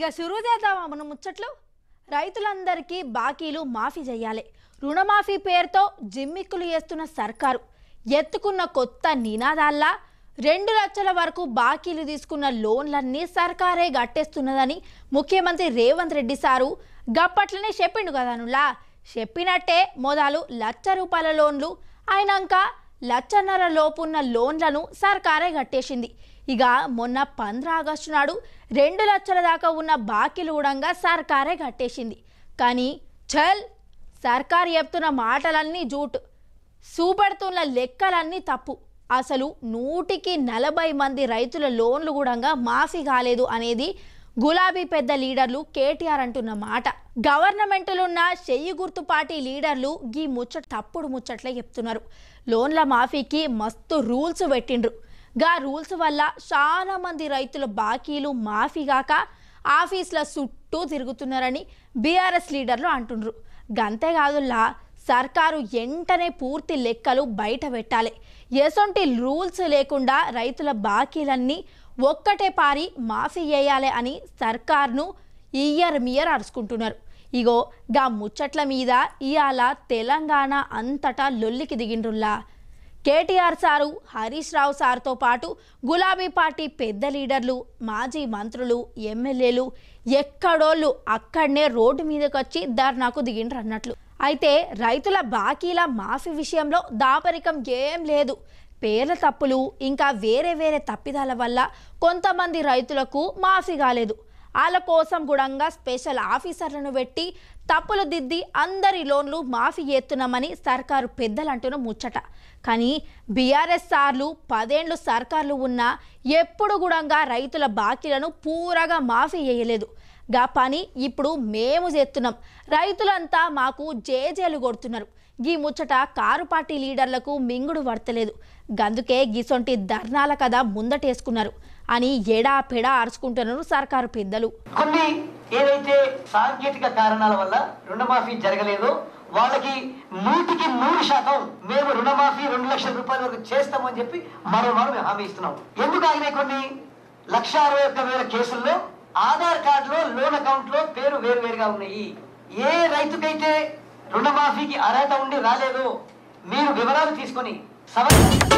ఇక షురూ చేద్దామా మనం ముచ్చట్లు రైతులందరికీ బాకీలు మాఫీ చేయాలి రుణమాఫీ పేరుతో జిమ్మిక్కులు చేస్తున్న సర్కారు ఎత్తుకున్న కొత్త నినాదాల్లా రెండు లక్షల వరకు బాకీలు తీసుకున్న లోన్లన్నీ సర్కారే గట్టేస్తున్నదని ముఖ్యమంత్రి రేవంత్ రెడ్డి సారు గప్పట్లనే చెప్పిండు కదనులా చెప్పినట్టే మొదలు లక్ష రూపాయల లోన్లు అయినాక లక్షన్నర లోపున్న లోన్లను సర్కారే కట్టేసింది ఇక మొన్న పంద్ర ఆగస్టు నాడు రెండు లక్షల దాకా ఉన్న బాకీలు కూడా సర్కారే కట్టేసింది కానీ చల్ సర్కారు చెప్తున్న మాటలన్నీ జూట్ చూపెడుతున్న లెక్కలన్నీ తప్పు అసలు నూటికి నలభై మంది రైతుల లోన్లు కూడా మాఫీ కాలేదు అనేది గులాబీ పెద్ద లీడర్లు కేటీఆర్ అంటున్న మాట గవర్నమెంట్లున్న చెయ్యి గుర్తు పార్టీ లీడర్లు గీ ముచ్చట తప్పుడు ముచ్చట్లే చెప్తున్నారు లోన్ల మాఫీకి మస్తు రూల్స్ పెట్టిండ్రు గా రూల్స్ వల్ల చాలా మంది రైతుల బాకీలు మాఫీ కాక ఆఫీసుల చుట్టూ తిరుగుతున్నారని బీఆర్ఎస్ లీడర్లు అంటుండ్రు గంతేకాదుల్లా సర్కారు వెంటనే పూర్తి లెక్కలు బయట పెట్టాలి ఎసొంటి రూల్స్ లేకుండా రైతుల బాకీలన్నీ ఒక్కటే పారి మాఫీ చేయాలి అని సర్కార్ను ఇయర్ మియర్ అరుచుకుంటున్నారు ఇగో గా ముచ్చట్ల మీద ఇవాళ తెలంగాణ అంతటా లొల్లికి దిగిండ్రుల్లా కేటీఆర్ సారు హరీష్ రావు సార్తో పాటు గులాబీ పార్టీ పెద్ద లీడర్లు మాజీ మంత్రులు ఎమ్మెల్యేలు ఎక్కడోళ్ళు అక్కడనే రోడ్డు మీదకి వచ్చి ధర్నాకు దిగిండ్రు అన్నట్లు అయితే రైతుల బాకీల మాఫీ విషయంలో దాపరికం ఏం లేదు పేర్ల తప్పులు ఇంకా వేరే వేరే తప్పిదాల వల్ల కొంతమంది రైతులకు మాఫీ కాలేదు వాళ్ళ కోసం కూడా స్పెషల్ ఆఫీసర్లను పెట్టి తప్పులు దిద్ది అందరి లోన్లు మాఫీ చేస్తున్నామని సర్కారు పెద్దలు అంటున్న ముచ్చట కానీ బీఆర్ఎస్ సార్లు పదేండ్లు సర్కార్లు ఉన్నా ఎప్పుడు కూడా రైతుల బాకీలను పూరగా మాఫీ చేయలేదు గా పని ఇప్పుడు మేము చేస్తున్నాం రైతులంతా మాకు జేజేలు కొడుతున్నారు గీ ముచ్చట కారు పార్టీ లీడర్లకు మింగుడు పడతలేదు గందుకే గిసొంటి ధర్నాల కథ ముందటేసుకున్నారు అని ఎడా పెడా అరుచుకుంటున్నారు సర్కారు పెద్దలు కొన్ని ఏదైతే సాంకేతిక కారణాల వల్ల రుణమాఫీ జరగలేదో వాళ్ళకి నూటికి నూరు శాతం మేము రుణమాఫీ రెండు లక్షల రూపాయల వరకు చేస్తామని చెప్పి మరోమారు మేము హామీ ఇస్తున్నాం ఎందుకు ఆగినాయి కొన్ని లక్ష అరవై ఒక్క వేల కేసుల్లో ఆధార్ కార్డులో లోన్ అకౌంట్ లో పేరు వేరు వేరుగా ఉన్నాయి ఏ రైతుకైతే రుణమాఫీకి అర్హత ఉండి రాలేదో మీరు వివరాలు తీసుకొని సవ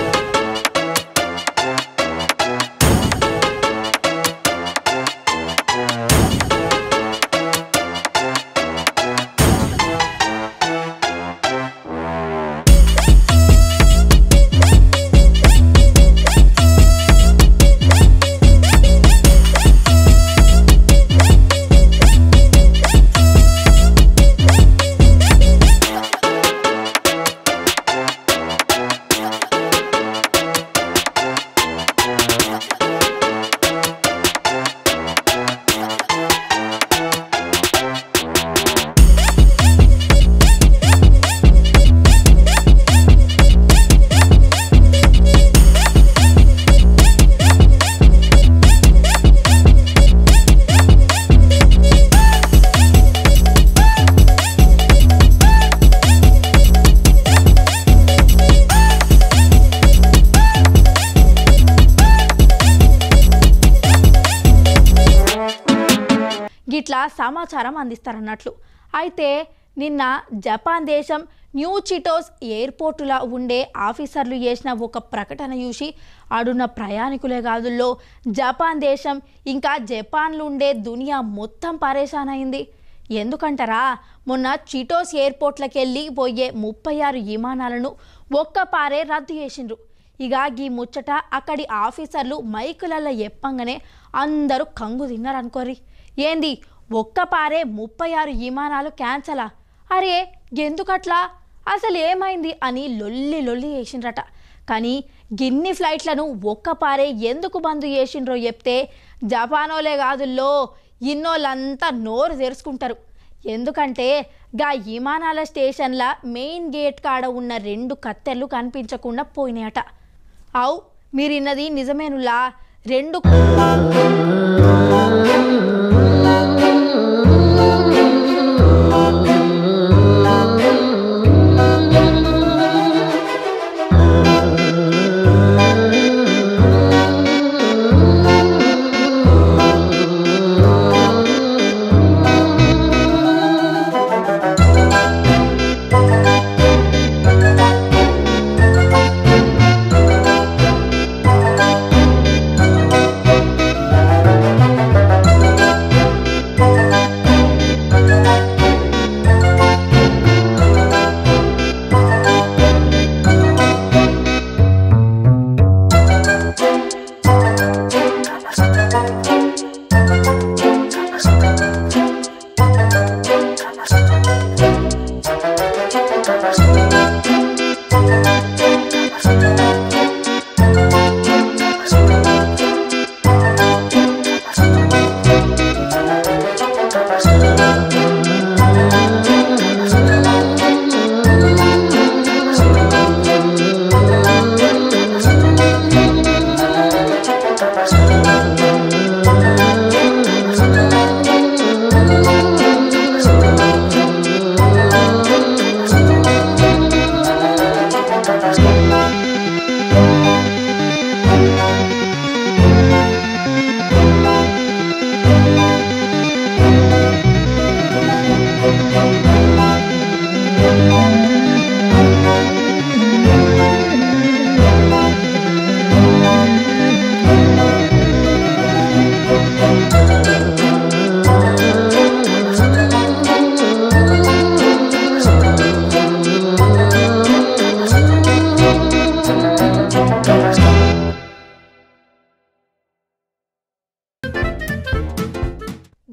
గిట్లా సమాచారం అందిస్తారన్నట్లు అయితే నిన్న జపాన్ దేశం న్యూ చిటోస్ ఎయిర్పోర్టులో ఉండే ఆఫీసర్లు చేసిన ఒక ప్రకటన చూసి ఆడున్న ప్రయాణికులే కాదుల్లో జపాన్ దేశం ఇంకా జపాన్లో ఉండే దునియా మొత్తం పరేషాన్ అయింది ఎందుకంటారా మొన్న చిటోస్ ఎయిర్పోర్ట్లకు వెళ్ళి పోయే ముప్పై ఆరు విమానాలను ఒక్క పారే రద్దు చేసిండ్రు ఇక గీ ముచ్చట అక్కడి ఆఫీసర్లు మైకులల్లో చెప్పంగానే అందరూ కంగు తిన్నారు అనుకోరి ఏంది ఒక్క పారే ముప్పై ఆరు విమానాలు క్యాన్సలా అరే ఎందుకట్లా అసలు ఏమైంది అని లొల్లి లొల్లి చేసిండ్రట కానీ గిన్ని ఫ్లైట్లను ఒక్క పారే ఎందుకు బంద్ చేసిండ్రో చెప్తే జపానోలే కాదుల్లో ఇన్నోళ్ళంతా నోరు తెరుచుకుంటారు ఎందుకంటే గా విమానాల స్టేషన్ల మెయిన్ గేట్ కాడ ఉన్న రెండు కత్తెర్లు కనిపించకుండా పోయినాయట అవు మీరిన్నది నిజమేనులా రెండు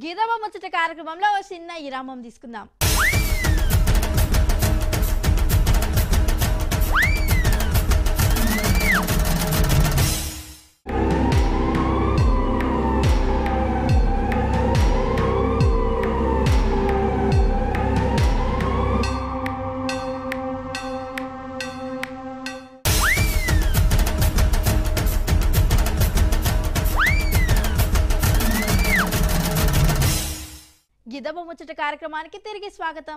గిదవ ముచ్చట కార్యక్రమంలో ఓ చిన్న విరామం తీసుకుందాం గిదవ ముచ్చట కార్యక్రమానికి తిరిగి స్వాగతం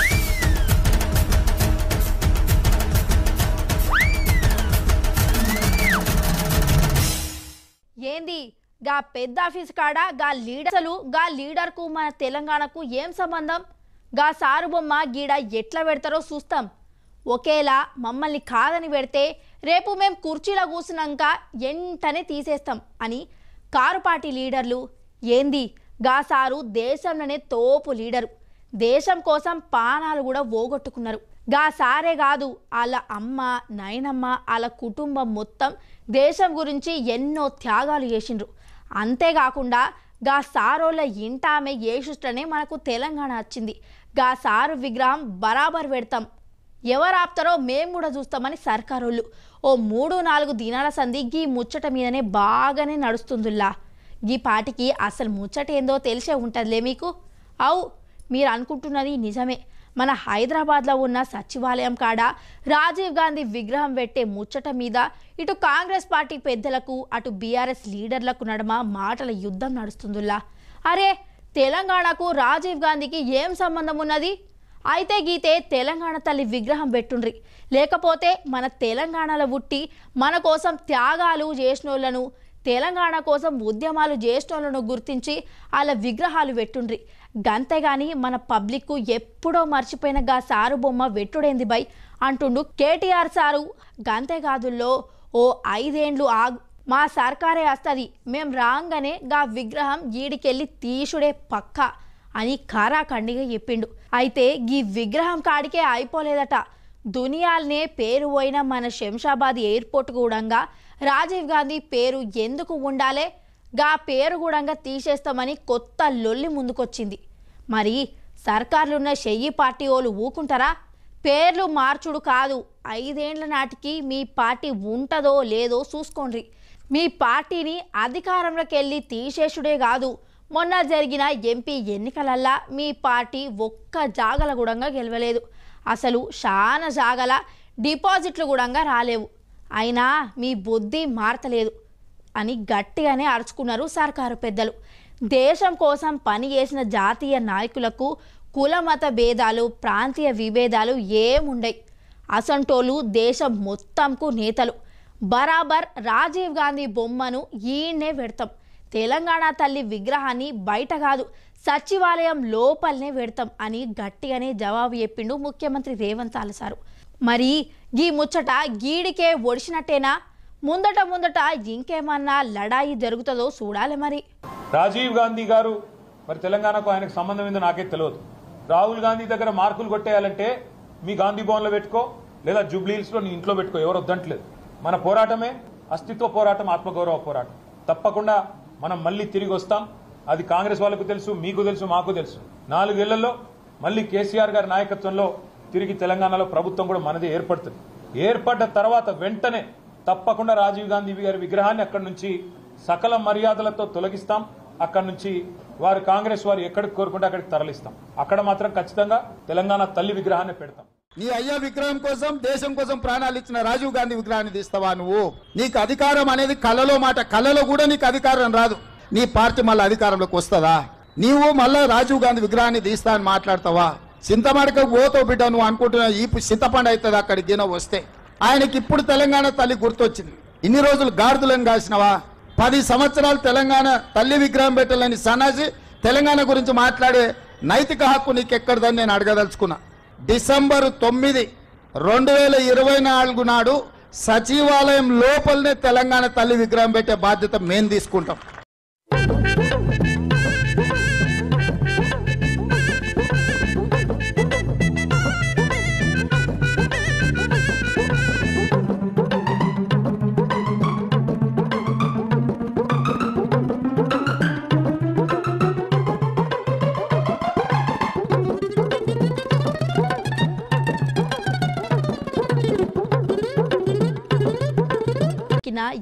ఏంది గా పెద్ద ఆఫీస్ కాడ గా లీడర్లు గా లీడర్కు మన తెలంగాణకు ఏం సంబంధం గా సారు బొమ్మ గీడ ఎట్లా పెడతారో చూస్తాం ఒకేలా మమ్మల్ని కాదని పెడితే రేపు మేం కుర్చీలో కూర్చున్నాక వెంటనే తీసేస్తాం అని కారు పార్టీ లీడర్లు ఏంది గా సారు దేశంలోనే తోపు లీడరు దేశం కోసం పానాలు కూడా పోగొట్టుకున్నారు గా సారే కాదు వాళ్ళ అమ్మ నాయనమ్మ వాళ్ళ కుటుంబం మొత్తం దేశం గురించి ఎన్నో త్యాగాలు చేసిండ్రు అంతేకాకుండా గా సారోళ్ళ ఇంట ఆమె ఏషుష్టనే మనకు తెలంగాణ వచ్చింది గా సారు విగ్రహం బరాబర్ పెడతాం ఎవరు ఆపుతారో మేము కూడా చూస్తామని సర్కారోళ్ళు ఓ మూడు నాలుగు దినాల సంధి గీ ముచ్చట మీదనే బాగానే నడుస్తుందిలా గీ పాటికి అసలు ముచ్చట ఏందో తెలిసే ఉంటుందిలే మీకు అవు మీరు అనుకుంటున్నది నిజమే మన హైదరాబాద్లో ఉన్న సచివాలయం కాడ రాజీవ్ గాంధీ విగ్రహం పెట్టే ముచ్చట మీద ఇటు కాంగ్రెస్ పార్టీ పెద్దలకు అటు బీఆర్ఎస్ లీడర్లకు నడమ మాటల యుద్ధం నడుస్తుందిలా అరే తెలంగాణకు రాజీవ్ గాంధీకి ఏం సంబంధం ఉన్నది అయితే గీతే తెలంగాణ తల్లి విగ్రహం పెట్టుండ్రి లేకపోతే మన తెలంగాణలో పుట్టి మన కోసం త్యాగాలు చేసినోళ్లను తెలంగాణ కోసం ఉద్యమాలు చేసినోళ్లను గుర్తించి వాళ్ళ విగ్రహాలు పెట్టుండ్రి గంతేగాని మన పబ్లిక్కు ఎప్పుడో మర్చిపోయిన గా సారు బొమ్మ వెట్టుడేంది బై అంటుండు కేటీఆర్ సారు గంతేకాదుల్లో ఓ ఐదేండ్లు ఆగు మా సర్కారే వస్తుంది మేం రాగానే గా విగ్రహం ఈడికెళ్ళి తీసుడే పక్కా అని ఖారాఖండిగా చెప్పిండు అయితే ఈ విగ్రహం కాడికే అయిపోలేదట దునియాల్నే పేరు పోయిన మన శంషాబాద్ ఎయిర్పోర్ట్ కూడంగా రాజీవ్ గాంధీ పేరు ఎందుకు ఉండాలే గా పేరు కూడంగా తీసేస్తామని కొత్త లొల్లి ముందుకొచ్చింది మరి సర్కార్లున్న చెయ్యి పార్టీ వాళ్ళు ఊకుంటారా పేర్లు మార్చుడు కాదు ఐదేండ్ల నాటికి మీ పార్టీ ఉంటుందో లేదో చూసుకోండి మీ పార్టీని అధికారంలోకి వెళ్ళి తీసేసుడే కాదు మొన్న జరిగిన ఎంపీ ఎన్నికలల్లా మీ పార్టీ ఒక్క జాగల గుడంగా గెలవలేదు అసలు చాలా జాగల డిపాజిట్లు గుడంగా రాలేవు అయినా మీ బుద్ధి మారతలేదు అని గట్టిగానే అరుచుకున్నారు సర్కారు పెద్దలు దేశం కోసం పని చేసిన జాతీయ నాయకులకు కుల మత భేదాలు ప్రాంతీయ విభేదాలు ఏముండయి అసంటోలు దేశం మొత్తంకు నేతలు బరాబర్ రాజీవ్ గాంధీ బొమ్మను ఈయన్నే పెడతాం తెలంగాణ తల్లి విగ్రహాన్ని బయట కాదు సచివాలయం లోపలనే పెడతాం అని గట్టిగానే జవాబు చెప్పిండు ముఖ్యమంత్రి రేవంత్ సారు మరి గీ ముచ్చట గీడికే ఒడిచినట్టేనా ముందట ముందట ఇంకేమన్నా లడాయి జరుగుతుందో చూడాలి మరి రాజీవ్ గాంధీ గారు మరి తెలంగాణకు ఆయనకు సంబంధం ఏందో నాకే తెలియదు రాహుల్ గాంధీ దగ్గర మార్కులు కొట్టేయాలంటే మీ గాంధీ భవన్లో పెట్టుకో లేదా జూబ్లీహిల్స్లో నీ ఇంట్లో పెట్టుకో ఎవరు వద్దంటలేదు మన పోరాటమే అస్తిత్వ పోరాటం ఆత్మగౌరవ పోరాటం తప్పకుండా మనం మళ్ళీ తిరిగి వస్తాం అది కాంగ్రెస్ వాళ్ళకు తెలుసు మీకు తెలుసు మాకు తెలుసు నాలుగేళ్లలో మళ్ళీ కేసీఆర్ గారి నాయకత్వంలో తిరిగి తెలంగాణలో ప్రభుత్వం కూడా మనది ఏర్పడుతుంది ఏర్పడ్డ తర్వాత వెంటనే తప్పకుండా రాజీవ్ గాంధీ గారి విగ్రహాన్ని అక్కడి నుంచి సకల మర్యాదలతో తొలగిస్తాం అక్కడి నుంచి వారు కాంగ్రెస్ వారు ఎక్కడికి కోరుకుంటే అక్కడికి తరలిస్తాం అక్కడ మాత్రం ఖచ్చితంగా తెలంగాణ తల్లి విగ్రహాన్ని పెడతాం నీ అయ్య విగ్రహం కోసం దేశం కోసం ప్రాణాలు ఇచ్చిన రాజీవ్ గాంధీ విగ్రహాన్ని తీస్తావా నువ్వు నీకు అధికారం అనేది కళలో మాట కళలో కూడా నీకు అధికారం రాదు నీ పార్టీ మళ్ళీ అధికారంలోకి వస్తుందా నీవు మళ్ళా రాజీవ్ గాంధీ విగ్రహాన్ని తీస్తా అని మాట్లాడతావా చింతమడక పోతావు బిడ్డ నువ్వు అనుకుంటున్నా ఈ చింతపండు అవుతుంది అక్కడికి గిన వస్తే ఆయనకి ఇప్పుడు తెలంగాణ తల్లి గుర్తొచ్చింది ఇన్ని రోజులు గాడిదలను కాసినవా పది సంవత్సరాలు తెలంగాణ తల్లి విగ్రహం పెట్టాలని సన్నాసి తెలంగాణ గురించి మాట్లాడే నైతిక హక్కు నీకు ఎక్కడదని నేను అడగదలుచుకున్నా డిసెంబర్ తొమ్మిది రెండు వేల ఇరవై నాలుగు నాడు సచివాలయం లోపలనే తెలంగాణ తల్లి విగ్రహం పెట్టే బాధ్యత మేము తీసుకుంటాం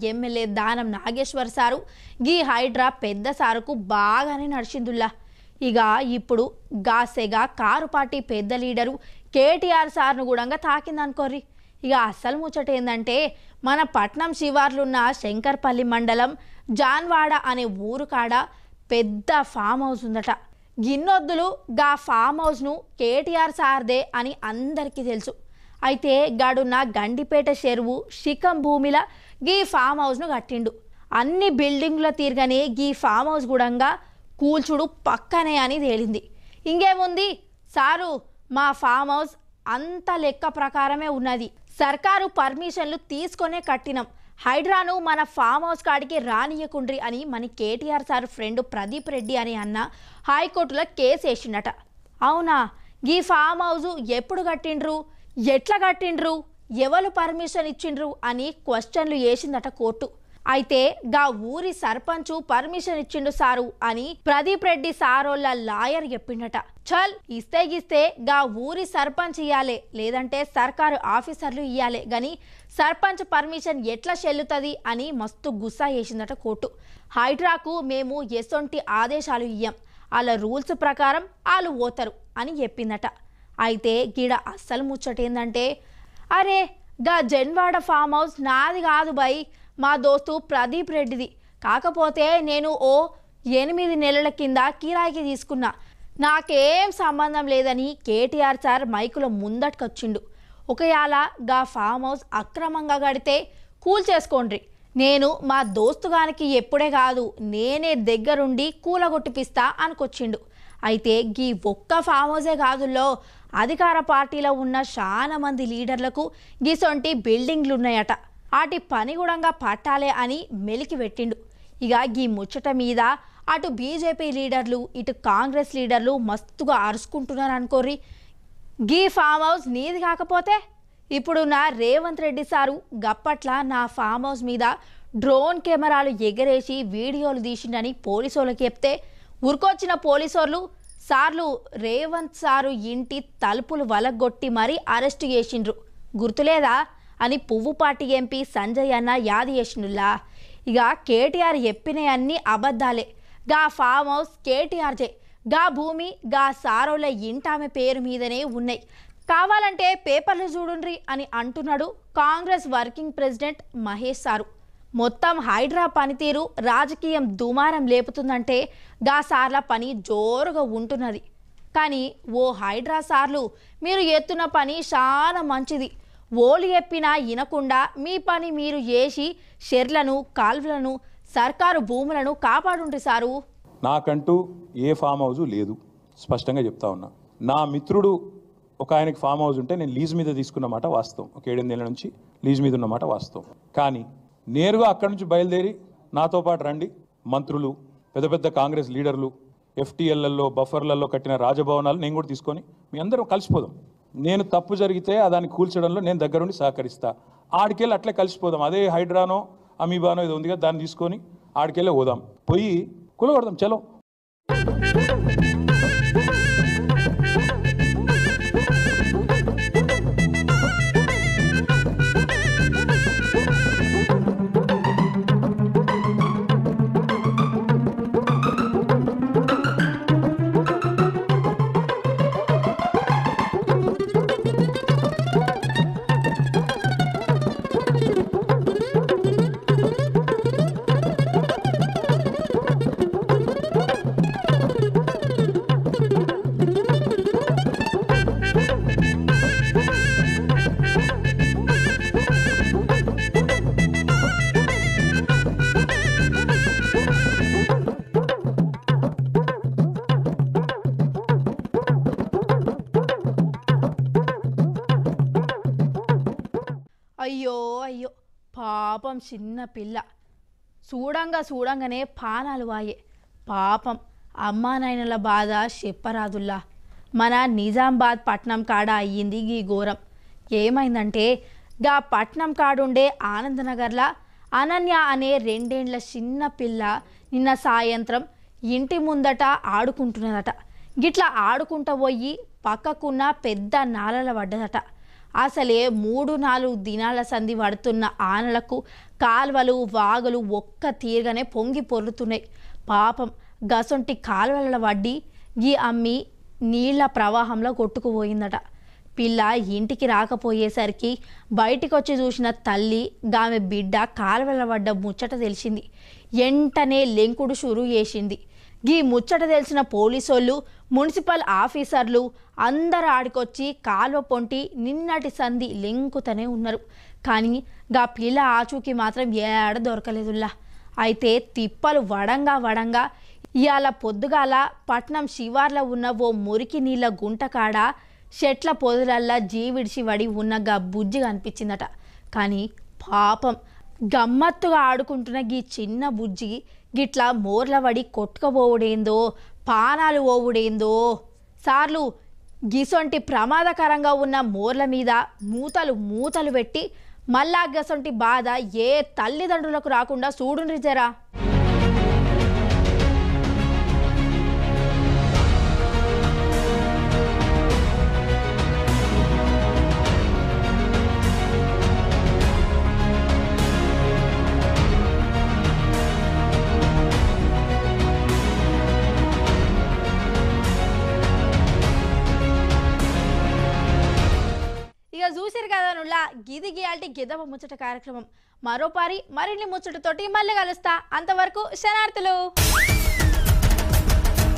ఎమ్మెల్యే దానం నాగేశ్వర్ సారు గీ హైడ్రా పెద్ద సారుకు బాగానే నడిచిందుల్లా ఇక ఇప్పుడు గాసెగా కారు పార్టీ పెద్ద లీడరు కేటీఆర్ సార్ను కూడా తాకిందనుకోర్రి ఇక అస్సలు ముచ్చట ఏంటంటే మన పట్నం శివార్లున్న శంకర్పల్లి మండలం జాన్వాడ అనే ఊరు కాడ పెద్ద ఫామ్ హౌస్ ఉందట గిన్నొద్దులు గా ఫామ్ హౌస్ను కేటీఆర్ సార్దే అని అందరికీ తెలుసు అయితే గాడున్న గండిపేట చెరువు శిఖం భూమిల గీ ఫామ్ హౌస్ను కట్టిండు అన్ని బిల్డింగ్ల తీరుగానే గీ ఫామ్ హౌస్ గుడంగా కూల్చుడు పక్కనే అని తేలింది ఇంకేముంది సారు మా ఫామ్ హౌస్ అంత లెక్క ప్రకారమే ఉన్నది సర్కారు పర్మిషన్లు తీసుకొనే కట్టినాం హైడ్రాను మన ఫామ్ హౌస్ కాడికి రానియకుండ్రి అని మన కేటీఆర్ సార్ ఫ్రెండ్ ప్రదీప్ రెడ్డి అని అన్న హైకోర్టులో కేసు వేసిండట అవునా ఈ ఫామ్ హౌస్ ఎప్పుడు కట్టిండ్రు ఎట్లా కట్టిండ్రు ఎవరు పర్మిషన్ ఇచ్చిండ్రు అని క్వశ్చన్లు వేసిందట కోర్టు అయితే గా ఊరి సర్పంచు పర్మిషన్ ఇచ్చిండు సారు అని ప్రదీప్ రెడ్డి సారోళ్ళ లాయర్ చెప్పిండట చల్ ఇస్తే గిస్తే గా ఊరి సర్పంచ్ ఇయ్యాలే లేదంటే సర్కారు ఆఫీసర్లు ఇయ్యాలే గాని సర్పంచ్ పర్మిషన్ ఎట్లా చెల్లుతుంది అని మస్తు గుస్సా చేసిందట కోర్టు హైడ్రాకు మేము ఎసొంటి ఆదేశాలు ఇయ్యం వాళ్ళ రూల్స్ ప్రకారం వాళ్ళు పోతారు అని చెప్పిందట అయితే గీడ అస్సలు ముచ్చట ఏందంటే అరే గా జన్వాడ ఫామ్ హౌస్ నాది కాదు బై మా దోస్తు ప్రదీప్ రెడ్డిది కాకపోతే నేను ఓ ఎనిమిది నెలల కింద కిరాయికి తీసుకున్నా నాకేం సంబంధం లేదని కేటీఆర్ సార్ మైకులో ముందటకొచ్చిండు ఒకయాల గా ఫామ్ హౌస్ అక్రమంగా కడితే కూల్ చేసుకోండ్రి నేను మా దోస్తుగానికి ఎప్పుడే కాదు నేనే దగ్గరుండి కూలగొట్టిపిస్తా అనుకొచ్చిండు అయితే గీ ఒక్క ఫామ్ హౌసే కాదుల్లో అధికార పార్టీలో ఉన్న చాలా మంది లీడర్లకు గిసొంటి బిల్డింగ్లు ఉన్నాయట వాటి పని కూడా పట్టాలే అని మెలికి పెట్టిండు ఇక గీ ముచ్చట మీద అటు బీజేపీ లీడర్లు ఇటు కాంగ్రెస్ లీడర్లు మస్తుగా అరుచుకుంటున్నారు అనుకోర్రి గీ ఫామ్ హౌస్ నీది కాకపోతే ఇప్పుడు నా రేవంత్ రెడ్డి సారు గప్పట్ల నా ఫామ్ హౌస్ మీద డ్రోన్ కెమెరాలు ఎగరేసి వీడియోలు తీసిండని పోలీసోళ్ళకి చెప్తే ఉరికొచ్చిన పోలీసోళ్ళు సార్లు రేవంత్ సారు ఇంటి తలుపులు వలగొట్టి మరీ అరెస్టు చేసిండ్రు గుర్తులేదా అని పువ్వుపాటి ఎంపీ సంజయ్ అన్న యాది చేసిండులా ఇక కేటీఆర్ చెప్పినవన్నీ అబద్ధాలే గా ఫామ్ హౌస్ కేటీఆర్జే గా భూమి గా సారోల ఇంటామె పేరు మీదనే ఉన్నాయి కావాలంటే పేపర్లు చూడుండ్రి అని అంటున్నాడు Congress working president Mahesh sir మొత్తం హైడ్రా పనితీరు రాజకీయం దుమారం లేపుతుందంటే గా సార్ల పని జోరుగా ఉంటున్నది కానీ ఓ హైడ్రా సార్లు మీరు ఎత్తున్న పని చాలా మంచిది ఓలు చెప్పినా వినకుండా మీ పని మీరు చేసి షెర్లను కాల్వలను సర్కారు భూములను కాపాడుండ్రి సారు నాకంటూ ఏ ఫామ్ హౌస్ లేదు స్పష్టంగా చెప్తా ఉన్నా నా మిత్రుడు ఒక ఆయనకి ఫామ్ హౌస్ ఉంటే నేను లీజ్ మీద తీసుకున్న మాట వాస్తవం ఒక ఏడెనిమిదేళ్ళ నుంచి లీజ్ మీద ఉన్న మాట వాస్తవం కానీ నేరుగా అక్కడి నుంచి బయలుదేరి నాతో పాటు రండి మంత్రులు పెద్ద పెద్ద కాంగ్రెస్ లీడర్లు ఎఫ్టీఎల్లలో బఫర్లలో కట్టిన రాజభవనాలు నేను కూడా తీసుకొని మీ అందరం కలిసిపోదాం నేను తప్పు జరిగితే ఆ దాన్ని కూల్చడంలో నేను దగ్గరుండి సహకరిస్తా ఆడికెళ్ళి అట్లే కలిసిపోదాం అదే హైడ్రానో అమీబానో ఇది ఉంది కదా దాన్ని తీసుకొని ఆడికెళ్ళి పోదాం పోయి కూలగొడదాం చలో అయ్యో అయ్యో పాపం చిన్న పిల్ల చూడంగా చూడంగానే పానాలు వాయే పాపం అమ్మా నాయనల బాధ చెప్పరాదుల్లా మన నిజామాబాద్ పట్నం కాడ అయ్యింది ఈ ఘోరం ఏమైందంటే గా పట్నం కాడుండే ఆనందనగర్లా అనన్య అనే రెండేండ్ల చిన్న పిల్ల నిన్న సాయంత్రం ఇంటి ముందట ఆడుకుంటున్నదట గిట్లా ఆడుకుంటా పోయి పక్కకున్న పెద్ద నాలల పడ్డదట అసలే మూడు నాలుగు దినాల సంధి పడుతున్న ఆనలకు కాల్వలు వాగులు ఒక్క తీరుగానే పొంగి పొర్లుతున్నాయి పాపం గసొంటి కాలువల వడ్డీ ఈ అమ్మి నీళ్ల ప్రవాహంలో కొట్టుకుపోయిందట పిల్ల ఇంటికి రాకపోయేసరికి బయటికి వచ్చి చూసిన తల్లి గామె బిడ్డ కాలువల పడ్డ ముచ్చట తెలిసింది వెంటనే లెంకుడు షురు చేసింది గీ ముచ్చట తెలిసిన పోలీసోళ్ళు మున్సిపల్ ఆఫీసర్లు అందరు ఆడికొచ్చి కాల్వ పొంటి నిన్నటి సంధి లెంకుతనే ఉన్నారు కానీ గా పిల్ల ఆచూకీ మాత్రం ఏడ దొరకలేదుల్లా అయితే తిప్పలు వడంగా వడంగా ఇవాళ పొద్దుగాల పట్నం శివార్లో ఉన్న ఓ మురికి నీళ్ళ గుంట కాడ చెట్ల పొదలల్లా జీవిడిచి వడి ఉన్న గా బుజ్జి కనిపించిందట కానీ పాపం గమ్మత్తుగా ఆడుకుంటున్న గీ చిన్న బుజ్జి గిట్లా మోర్ల వడి కొట్టుకుపోవుడేందో పానాలు ఓవుడేందో సార్లు గిసొంటి ప్రమాదకరంగా ఉన్న మోర్ల మీద మూతలు మూతలు పెట్టి మళ్ళా గసొంటి బాధ ఏ తల్లిదండ్రులకు రాకుండా చూడుండ్రి జరా ఇక చూసిరు కదా నుల్లా గిది గియాల్టి గిదవ ముచ్చట కార్యక్రమం మరోపారి మరిన్ని ముచ్చటతోటి మళ్ళీ కలుస్తా అంతవరకు శనార్థులు